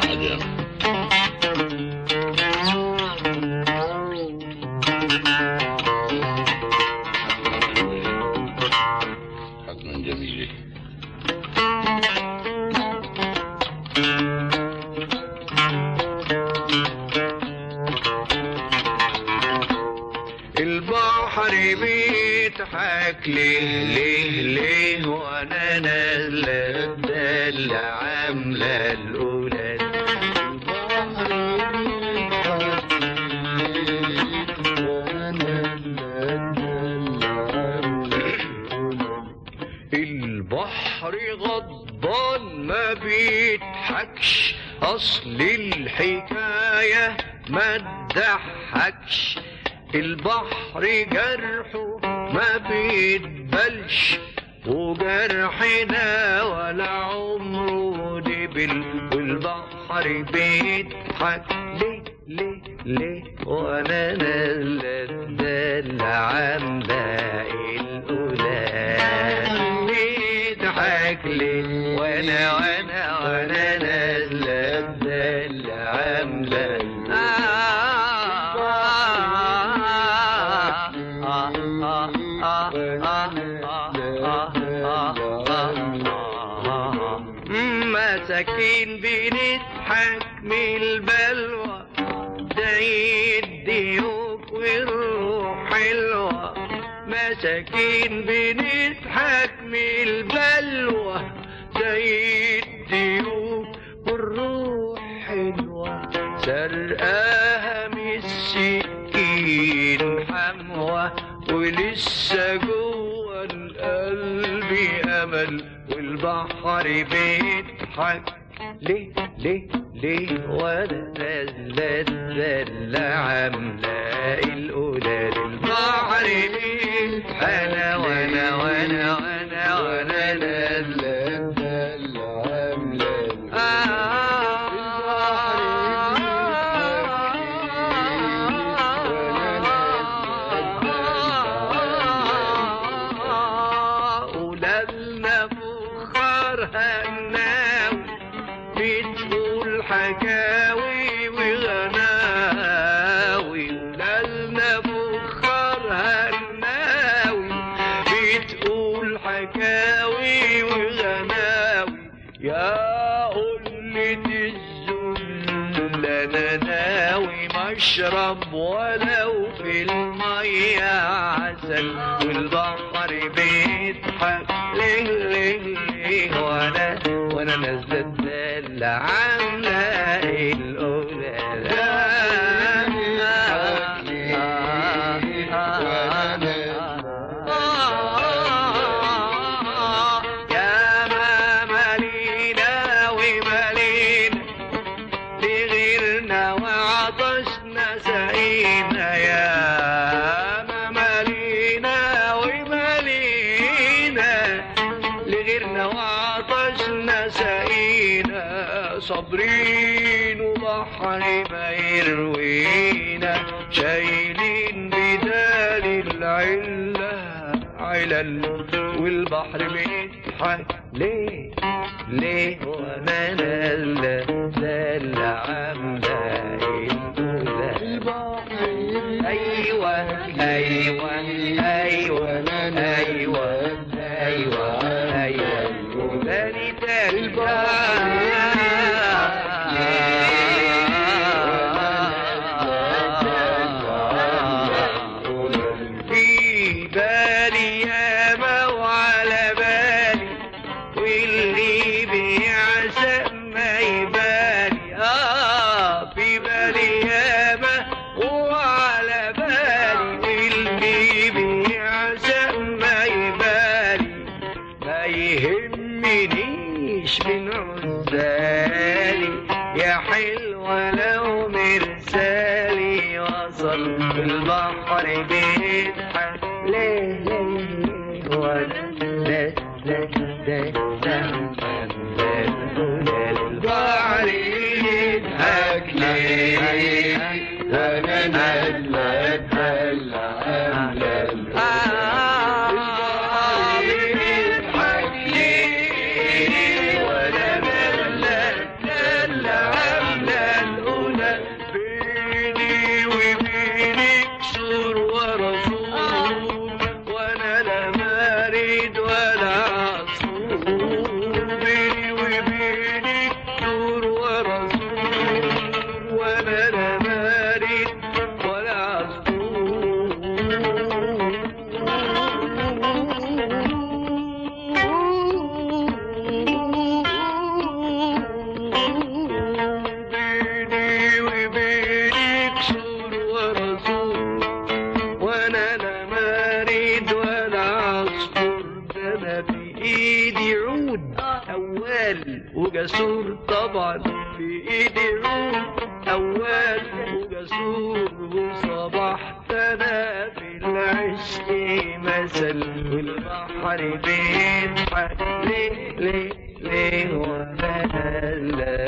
حاجة حتما جميلة البحر بيضحك ليه ليه ليه وانا نازله الدلة عامله الاولاد البحر غضبان ما بيضحكش اصل الحكايه ما تضحكش البحر جرحه ما بيتبلش وجرحنا ولا عمره دبل والبحر بيضحك ليه ليه ليه وانا نازله الدلة عامله الاولاد بيضحك ليه وانا وانا وانا نازله الدلة عامله مساكين بنضحك من البلوى زي الديوك والروح حلوة مساكين بنضحك من البلوى زي الديوك والروح حلوة سرقاها من السكين حموة ولسه جوه القلب أمل والبحر بيضحك ليه ليه ليه وانا نازلة الدلة عاملة القلال البحر بيضحك انا وانا وانا وانا وانا نازلة الدلة عاملة ولادنا فخار هناوي بتقول حكاوي وغناوي ولادنا فخار هناوي بتقول حكاوي وغناوي يا قلة الذل انا ناوي مشرب ولو في المية عسل والبحر بيضحك ليه ليه ليه وانا وانا نازله الدلة عامله الاولاد يا ما مالينا ومالينا لغيرنا وعطشنا سقينا يا ما مالينا ومالينا لغيرنا وعطشنا سقينا صابرين وبحر ما يروينا شايلين بدال العلة علل والبحر بيضحك ليه ليه وانا نازله نازله عامله الأولى ايوه ايوه ايوه ايوه ايوه ايوه تاني تاني في بالي ياما وعلى بالي واللي بيعشق ما يبالي اه في بالي ياما وعلى بالي واللي بيعشق ما يبالي ما يهمنيش من عزالي يا حلوة لو مرسالي وصل البحر بيضحك ليه ليه ليه وانا لا لا لا لا البحر يضحك ليه وانا نازله اتدلع عامله البحر يضحك ليه وانا نازله اتدلع تروح أول وجسور وصبحت أنا في العشق مثل والبحر بيضحك ليه ليه ليه وأنا لا